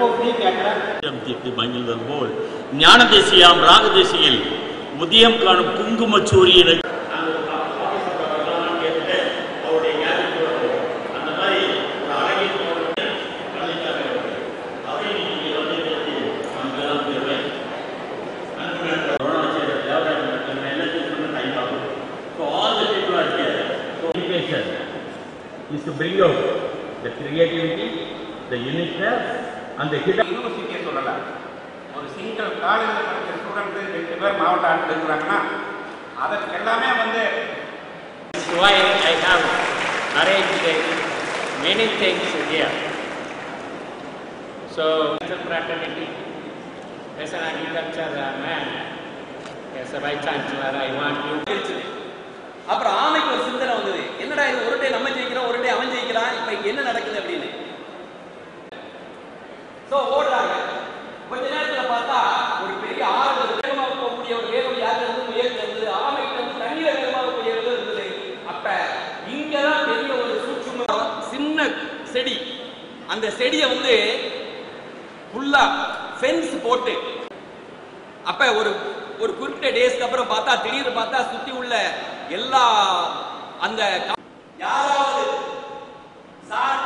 எப்போ கேட்கிறேன் தீர்த்து மகிழ்ந்தது போல் ஞான தேசியாம் ராக தேசியில் உதயம் காணும் குங்கும சூரியனை is to bring out the creativity, the uniqueness and the hidden யூனிவர்சிட்டியை சொல்லல ஒரு சிங்கிள் காலேஜில் படிக்கிற ஸ்டூடெண்ட் ரெண்டு பேர் மாவட்ட ஆட்கள் இருக்கிறாங்கன்னா அதற்கு எல்லாமே வந்து why I have arranged many things here. So, as a fraternity, as an agriculture man, as a vice chancellor, I want you இருந்துச்சு. அப்புறம் ஆமைக்கு ஒரு சிந்தனை வந்தது என்னடா இது ஒரு டே நம்ம ஜெயிக்கிறோம் ஒரு டே அவன் ஜெயிக்கிறான் இப்ப இங்க என்ன நடக்குது அப்படின்னு சோ ஓடுறாங்க கொஞ்ச நேரத்துல பார்த்தா ஒரு பெரிய ஆறு வருது. வேகமாக போகக்கூடிய ஒரு வேகம் யாருல இருந்து முயற்சி இருந்தது ஆமைக்கு வந்து தண்ணீர வேகமாக போகிறது இருந்தது அப்ப இங்கதான் பெரிய ஒரு சூட்சும சின்ன செடி அந்த செடியை வந்து ஃபுல்லா ஃபென்ஸ் போட்டு அப்ப ஒரு ஒரு குறிப்பிட்ட டேஸ்க்கு அப்புறம் பார்த்தா திடீர்னு பார்த்தா சுத்தி உள்ள எல்லா அந்த கா- யாராவது சார்